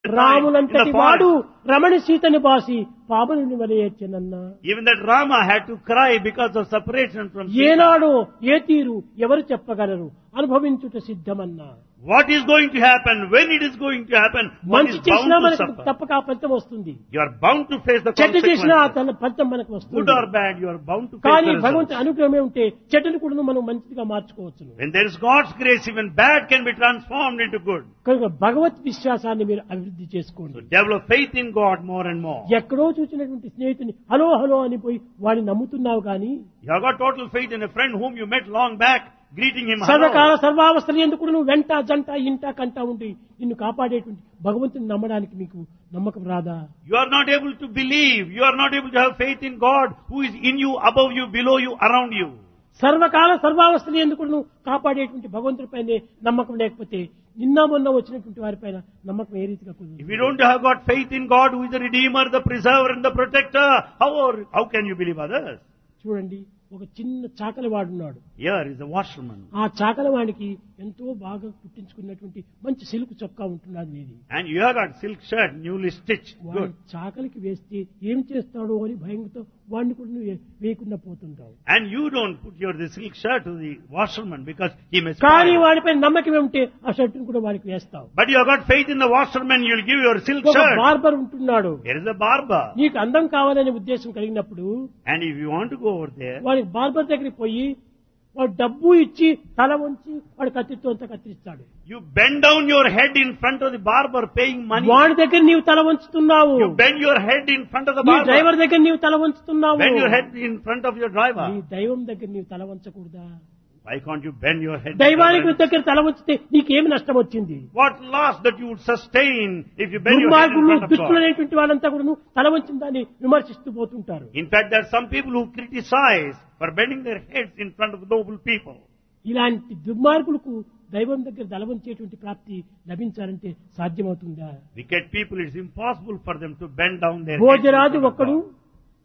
in రాములంతటి the వాడు forest. రమణి సీతని బాసి పాముని వలయచ్చనన్నా Even that Rama had to cry because of separation from Sita. ఏనాడో ఏ తీరు ఎవరు చెప్పగలరు అనుభవించుట సిద్ధమన్నా What is going to happen, when it is going to happen, one మంచి is చేసినా bound to మనకు suffer. తప్పక ఆ ఫలితం వస్తుంది You are bound to face the చెడ్డ చేసినా ఆ consequences. తన ఫలితం మనకు Good వస్తుంది or bad, you are bound to face కానీ the results. భగవంతుని అనుగ్రహమే ఉంటే చెడ్డను కూడా మనం మంచిగా మార్చుకోవచ్చు When there is God's grace, even bad can be transformed into good. కనుక భగవత్ విశ్వాసాన్ని మీరు అభివృద్ధి So చేసుకోండి develop faith in God more and more. ఎక్కడో చూసినటువంటి స్నేహితుని హలో హలో అని పోయి వాడిని నమ్ముతున్నావు కానీ You have got total faith in a friend whom you met long back, greeting him సర్వకాల hello. సర్వావస్థలు ఎందుకు నువ్వు వెంట జంట ఇంట కంట ఉండి నిన్ను కాపాడేటువంటి భగవంతుని నమ్మడానికి మీకు నమ్మకం రాదా You are not able to believe. You are not able to have faith in God who is in you, above you, below you, around you. సర్వకాల సర్వావస్థలు ఎందుకు నువ్వు కాపాడేటువంటి భగవంతుడిపైనే నమ్మకం లేకపోతే నిన్న మొన్న వచ్చినటువంటి వారిపైన నమ్మకం ఏ రీతిగా If కుదురుతుంది? you don't have got faith in God who is the Redeemer, the Preserver and the Protector, how, are- how can you believe others? చూడండి ఒక చిన్న చాకలి వాడున్నాడు Here is a washerman. ఆ చాకలవాడికి ఎంతో బాగా కుట్టించుకున్నటువంటి మంచి సిల్క్ చొక్కా ఉంటున్నది నీది And you have got silk shirt, newly stitched. వాడు Good. చాకలికి వేస్తే ఏం చేస్తాడో అని భయంతో వాడిని కూడా నువ్వు వేయకుండా పోతుంటావు And you don't put your the silk shirt to the washerman because he may కానీ spoil. వాడిపై నమ్మకం ఉంటే ఆ షర్టును కూడా వాడికి వేస్తావు But you have got faith in the washerman, you'll give your silk ఒక shirt. బార్బర్ ఉంటున్నాడు Here is a barber. నీకు అందం కావాలనే ఉద్దేశం కలిగినప్పుడు And if you want to go over there, వాడికి బార్బర్ దగ్గరికి పోయి వాడు డబ్బు ఇచ్చి తల వంచి వాడు కత్తితో అంతా కత్తిరిస్తాడు you bend down your head in front of the barber paying money. వాడి దగ్గర నీవు తల వంచుతున్నావు You bend your head in front of the నీ barber. డ్రైవర్ దగ్గర నీవు తల వంచుతున్నావు Bend your head in front of your driver. నీ దైవం దగ్గర నీవు తల వంచకూడదా Why can't you bend your head? దైవానికి దగ్గర తల వంచితే నీకేమి నష్టం వచ్చింది What loss that you would sustain if you bend your head in దుర్మార్గులు front of God? దుష్టులైనటువంటి వాళ్ళంతా కూడా తల వంచిన దాన్ని విమర్శిస్తూ పోతుంటారు In fact, there are some people who criticize for bending their heads in front of noble people. ఇలాంటి దుర్మార్గులకు దైవం దగ్గర తల వంచేటువంటి ప్రాప్తి లభించాలంటే సాధ్యమవుతుందా Wicked people, it's impossible for them to bend down their heads. in Bhojaraju front of ఒక్కడు God.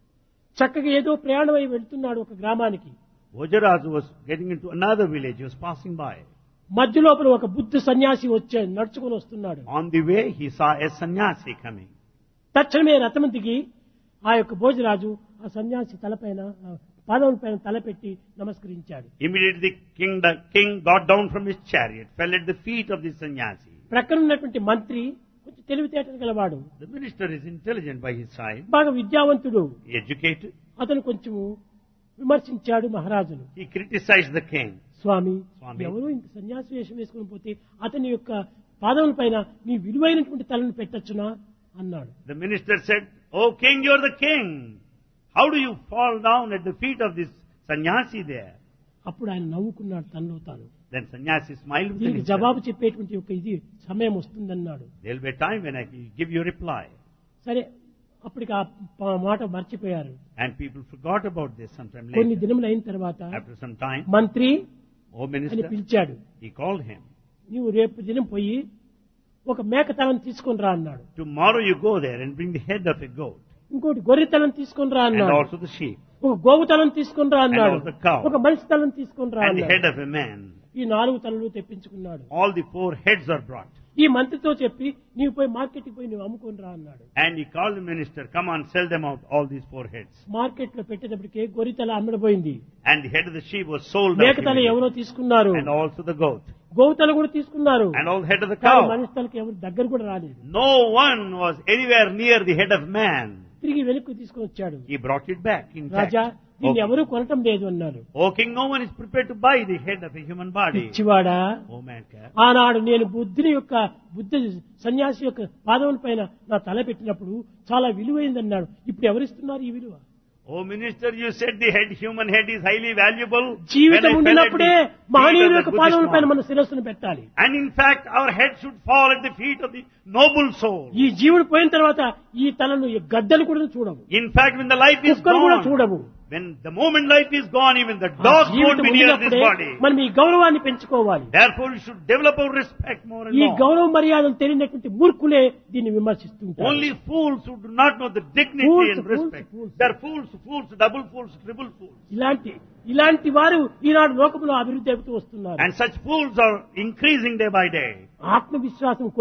చక్కగా ఏదో ప్రయాణమై వెళ్తున్నాడు ఒక గ్రామానికి Bojarazu was getting into another village. He was passing by. మధ్య లోపల ఒక బుద్ధ సన్యాసి వచ్చే నడుచుకొని వస్తున్నాడు On the way, he saw a sannyasi coming. తక్షణమే రథం దిగి ఆ యొక్క భోజరాజు ఆ సన్యాసి తలపైన ఆ పాదముల పైన తలపెట్టి నమస్కరించాడు Immediately, the king, the king got down from his chariot, fell at the feet of the sannyasi. ప్రక్కన ఉన్నటువంటి మంత్రి కొంచెం తెలివితేటలు గలవాడు The minister is intelligent by his side, బాగా విద్యావంతుడు educated. అతను కొంచెము విమర్శించాడు మహారాజును He criticized the king. స్వామి స్వామి. ఎవరో ఇంత సన్యాసి వేషం వేసుకుని పోతే అతని యొక్క పాదముల పైన నీ విలువైనటువంటి తలను పెట్టచ్చునా అన్నాడు The minister said, Oh king, you're the king. How do you fall down at the feet of this sannyasi there? అప్పుడు ఆయన నవ్వుకున్నాడు తనలో తాను Then sannyasi smiled within దీనికి himself. జవాబు చెప్పేటువంటి ఒక ఇది సమయం వస్తుందన్నాడు There'll be a time when I will give you a reply. సరే అప్పటికి ఆ ప- మాట మర్చిపోయారు And people forgot about this sometime కొన్ని later. దినములు అయిన తర్వాత After some time, మంత్రి oh అని minister, పిలిచాడు he called him. నీవు రేపు దినం పోయి ఒక మేక తలను తీసుకొని రా అన్నాడు Tomorrow you go there and bring the head of a goat ఇంకోటి గొర్రె తలను తీసుకొని రా and అన్నాడు also the sheep ఒక గోవు తలను తీసుకొని రా అన్నాడు And also cow. ఒక మనిషి తలను తీసుకొని రా and the head అన్నాడు of a man. ఈ నాలుగు తలలు తెప్పించుకున్నాడు All the four heads are brought. ఈ మంత్రితో చెప్పి నీవు పోయి మార్కెట్కి పోయి నువ్వు అమ్ముకొని రా అన్నాడు And he called the minister, come on, sell them out, all these four heads. Market లో పెట్టేటప్పటికే గొర్రె తల అమ్మడపోయింది And the head of the sheep was sold out మేక తల immediately. ఎవరో తీసుకున్నారు and also the goat. గోవు తల కూడా తీసుకున్నారు And all the head of the కానీ cow. మనిషి తలకి ఎవరు దగ్గర కూడా రాలేదు No one was anywhere near the head of man. తిరిగి వెనక్కి తీసుకొని వచ్చాడు He brought it back intact. రాజా దీన్ని Okay. ఎవరూ కొనటం లేదు అన్నారు O king, no one is prepared to buy the head of a human body. పిచ్చివాడా O madcap. ఆనాడు నేను బుద్ధుని యొక్క బుద్ధ సన్యాసి యొక్క పాదముల పైన నా తల పెట్టినప్పుడు చాలా విలువైందన్నాడు ఇప్పుడు ఎవరిస్తున్నారు ఈ విలువ O minister, you said the head, human head is highly valuable. జీవితం When I fell at ఉండినప్పుడే the feet మహనీయుల of the యొక్క Buddhist పాదముల పైన monk. మన శిరస్సును పెట్టాలి And in fact, our head should fall at the feet of the noble soul. ఈ జీవుడు పోయిన తర్వాత ఈ తలను ఈ గద్దలు కూడా చూడవు In fact, when the life is కుక్కలు కూడా gone, చూడవు when the moment life is gone, even the ఆ dog won't జీవితం be near this ఉండినప్పుడే body. మనం ఈ గౌరవాన్ని పెంచుకోవాలి Therefore, we should develop our respect more and ఈ more. గౌరవ మర్యాదలు తెలియనటువంటి మూర్ఖులే దీన్ని విమర్శిస్తుంటారు Only fools who do not know the dignity Fools, and fools, respect. fools. They are fools, fools, double fools, triple fools. ఇలాంటి ఇలాంటి వారు ఈనాడు లోకంలో అభివృద్ధి అవుతూ వస్తున్నారు And such fools are increasing day by day. ఆత్మవిశ్వాసం కొనే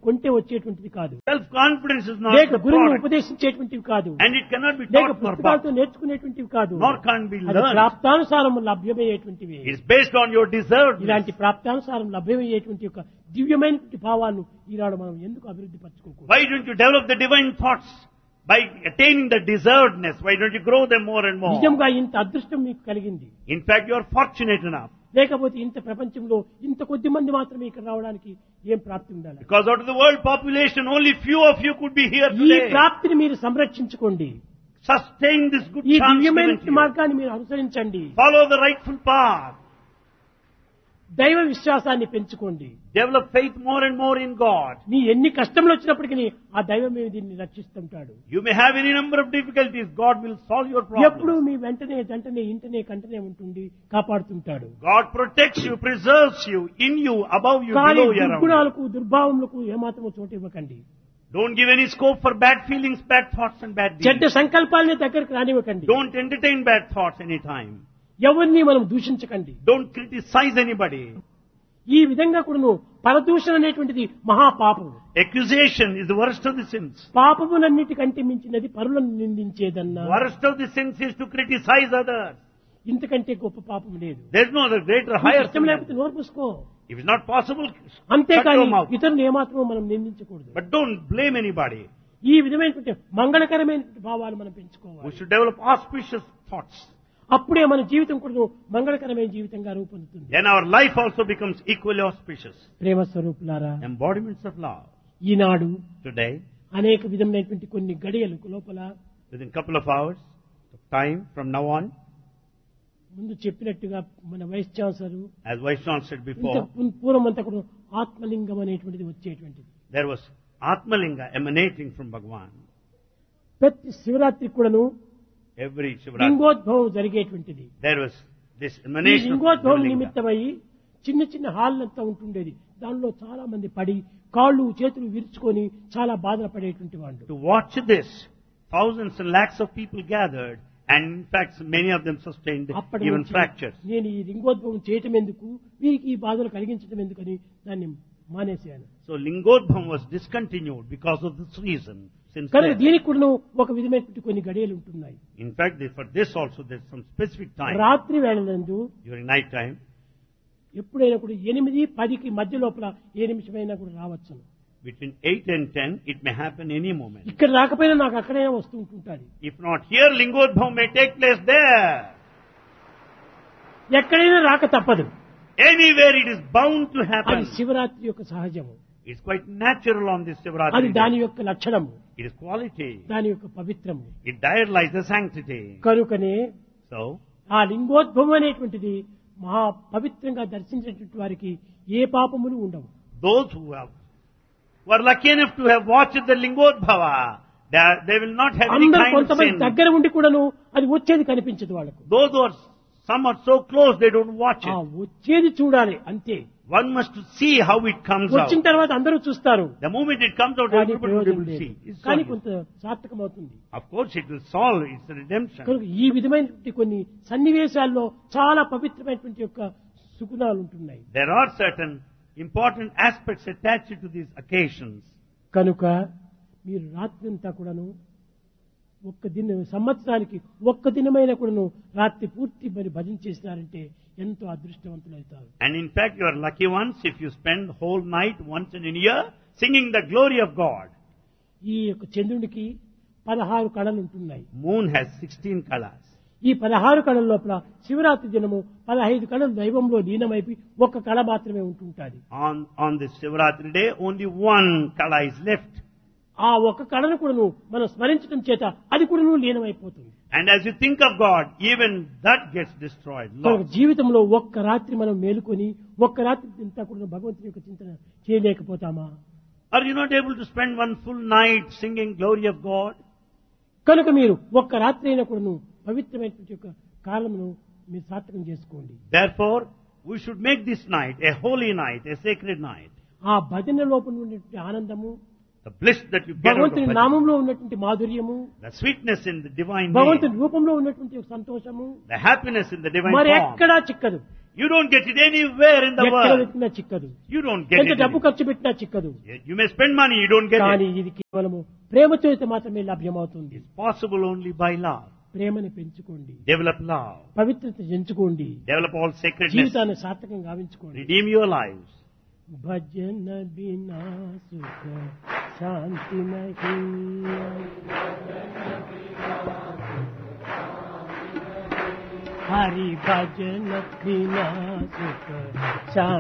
కొంటే వచ్చేటువంటిది కాదు Self-confidence is not లేక the గురువును product. ఉపదేశించేటువంటివి కాదు And it cannot be లేక taught nor పుస్తకాలతో bought. నేర్చుకునేటువంటివి కాదు Nor can be అది learned. ప్రాప్తానుసారం లభ్యమయ్యేటువంటివి It is based on your deserved. ఇలాంటి ప్రాప్తానుసారం లభ్యమయ్యేటువంటి యొక్క దివ్యమైనటువంటి భావాలను ఈనాడు మనం ఎందుకు అభివృద్ధి పరచుకోకూడదు Why don't you develop the divine thoughts by attaining the deservedness? Why don't you grow them more and more? నిజంగా ఇంత అదృష్టం మీకు కలిగింది In fact, you are fortunate enough. లేకపోతే ఇంత ప్రపంచంలో ఇంత కొద్ది మంది మాత్రమే ఇక్కడ రావడానికి ఏం ప్రాప్తి ఉండాలి Because out of the world population, only few of you could be here ఈ today. ప్రాప్తిని మీరు సంరక్షించుకోండి Sustain this good ఈ chance given దివ్యమైన to you. మార్గాన్ని మీరు అనుసరించండి Follow the rightful path. దైవ విశ్వాసాన్ని పెంచుకోండి Develop faith more and more in God. నీ ఎన్ని కష్టములు వచ్చినప్పటికీ ఆ దైవమే దీన్ని రక్షిస్తుంటాడు You may have any number of difficulties. God will solve your ఎప్పుడు problems. మీ వెంటనే జంటనే ఇంటనే కంటనే ఉంటుంది కాపాడుతుంటాడు God protects you, preserves you, in you, above you, కానీ below you, around you. దుర్గుణాలకు దుర్భావములకు ఏమాత్రము చోటు ఇవ్వకండి Don't give any scope for bad feelings, bad thoughts and bad చెడ్డ deeds. సంకల్పాలని దగ్గరకు రానివ్వకండి Don't entertain bad thoughts anytime. ఎవరిని మనం దూషించకండి Don't criticize anybody. ఈ విధంగా కూడాను పరదూషణ అనేటువంటిది మహాపాపం Accusation is the worst of the sins. పాపములన్నిటికంటే మించినది పరులను నిందించేదన్నా Worst of the sins is to criticize others. ఇంతకంటే గొప్ప పాపం లేదు There's no other greater, నీకు higher ఇష్టం sin. లేకపోతే నోరు మూసుకో If it's not possible, shut అంతేకాని your mouth. ఇతరులు ఏమాత్రమో మనం నిందించకూడదు But don't blame anybody. ఈ విధమైనటువంటి మంగళకరమైనటువంటి భావాలు మనం We పెంచుకోవాలి should develop auspicious thoughts. అప్పుడే మన జీవితం కూడా మంగళకరమైన జీవితంగా రూపొందుతుంది Then our life also becomes equally auspicious. ప్రేమ స్వరూపులారా Embodiments of love. Eenadu Today, అనేక విధమైనటువంటి కొన్ని గడియలు లోపల within a couple of hours of time from now on, ముందు చెప్పినట్టుగా మన vice chancellor as Vice said ఇంత before, పు- పూర్వం అంతా కూడా ఆత్మలింగం అనేటువంటిది వచ్చేటువంటిది there was Atmalinga emanating from Bhagwan. ప్రతి శివరాత్రి కూడాను Every Shivratri, లింగోద్భవం జరిగేటువంటిది there was this ఈ emanation of లింగోద్భవం Shivalinga. నిమిత్తమై చిన్న చిన్న హాళ్ళంతా ఉంటుండేది దానిలో చాలా మంది పడి కాళ్ళు చేతులు విరుచుకొని చాలా బాధలు పడేటువంటి వాళ్ళు To watch this, thousands and lakhs of people gathered, and in fact, many of them sustained అప్పటి even నుంచి fractures. నేను ఈ లింగోద్భవం చేయటం ఎందుకు వీరికి ఈ బాధలు కలిగించడం ఎందుకని దాన్ని మానేశాను So Lingodbham was discontinued because of this reason. Since కనుక then. దీనికి కూడా ఒక విధమైనటువంటి కొన్ని గడియలు ఉంటున్నాయి In fact, they- for this also there's some specific time రాత్రి వేళలందు during night time. ఎప్పుడైనా కూడా ఎనిమిది పదికి మధ్య లోపల ఏ నిమిషమైనా కూడా రావచ్చు Between 8 and 10, it may happen any moment. ఇక్కడ రాకపోయినా నాకు అక్కడైనా వస్తూ ఉంటుంటుంది If not here, Lingodbham may take place there. ఎక్కడైనా రాక తప్పదు Anywhere it is bound to అది happen. శివరాత్రి యొక్క సహజము It's quite natural on this అది Shivratri. దాని day. యొక్క లక్షణము It is quality. దాని యొక్క పవిత్రము It there lies the sanctity. కనుకనే So, ఆ లింగోద్భవం అనేటువంటిది మహా పవిత్రంగా దర్శించినటువంటి వారికి ఏ పాపములు ఉండవు those who have who are lucky enough to have watched the Lingodbhava, they, are, they will not have any అందరూ kind of కొంతమంది sin. దగ్గర ఉండి కూడాను అది వచ్చేది కనిపించదు వాళ్ళకు Those who are some are so close they don't watch ఆ it. వచ్చేది చూడాలి అంతే One must see how it comes out. వచ్చిన తర్వాత అందరూ చూస్తారు The moment it comes out, కానీ everybody will be ప్రయోజనం able to లేదు see. It's కానీ so కొంత సార్థకం అవుతుంది Of course, it will solve. It's a redemption. కనుక ఈ విధమైనటువంటి కొన్ని సన్నివేశాల్లో చాలా పవిత్రమైనటువంటి యొక్క సుగుణాలు ఉంటున్నాయి There are certain important aspects attached to these occasions. కనుక మీరు రాత్రి అంతా కూడాను ఒక్క దిన సంవత్సరానికి ఒక్క దినమైన కూడాను రాత్రి పూర్తి మరి భజన చేసినారంటే ఎంతో అదృష్టవంతులవుతారు And in fact, you are lucky ones if you spend whole night once in a year singing the glory of God. ఈ యొక్క చంద్రునికి పదహారు కళలు ఉంటున్నాయి Moon has 16 colors. ఈ పదహారు కళల లోపల శివరాత్రి దినము పదహైదు కళలు దైవంలో లీనమైపోయి ఒక్క కళ మాత్రమే ఉంటుంటాది On, on this Shivratri day, only one kala is left. ఆ ఒక్క కళను కూడాను మనం స్మరించడం చేత అది కూడాను లీనమైపోతుంది And as you think of God, even that gets destroyed. కనుక lost. జీవితంలో ఒక్క రాత్రి మనం మేలుకొని ఒక్క రాత్రి అంతా కూడా భగవంతుని యొక్క చింతన చేయలేకపోతామా Are you not able to spend one full night singing glory of God? కనుక మీరు ఒక్క రాత్రి అయినా కూడాను పవిత్రమైనటువంటి యొక్క కాలమును మీరు సార్థకం చేసుకోండి Therefore, we should make this night a holy night, a sacred night. ఆ భజన లోపల ఉన్నటువంటి ఆనందము The bliss that you get out of భగవంతుని bhajan, నామంలో ఉన్నటువంటి మాధుర్యము the sweetness in the divine భగవంతుని name, రూపంలో ఉన్నటువంటి ఒక సంతోషము the happiness in the divine మరి form. ఎక్కడా చిక్కదు You don't get it anywhere in the ఎక్కడ world. వెతికినా చిక్కదు You don't get ఎంత it. డబ్బు ఖర్చు పెట్టినా చిక్కదు You may spend money, you don't get కానీ it. ఇది కేవలము ప్రేమతో అయితే మాత్రమే లభ్యమవుతుంది It's possible only by love. ప్రేమని పెంచుకోండి Develop love. పవిత్రత ఎంచుకోండి Develop all sacredness. జీవితాన్ని సార్థకంగా గావించుకోండి Redeem your lives. భజన బినా సుఖ శాంతి నహీ హరి భజన బినా సుఖ శాంతి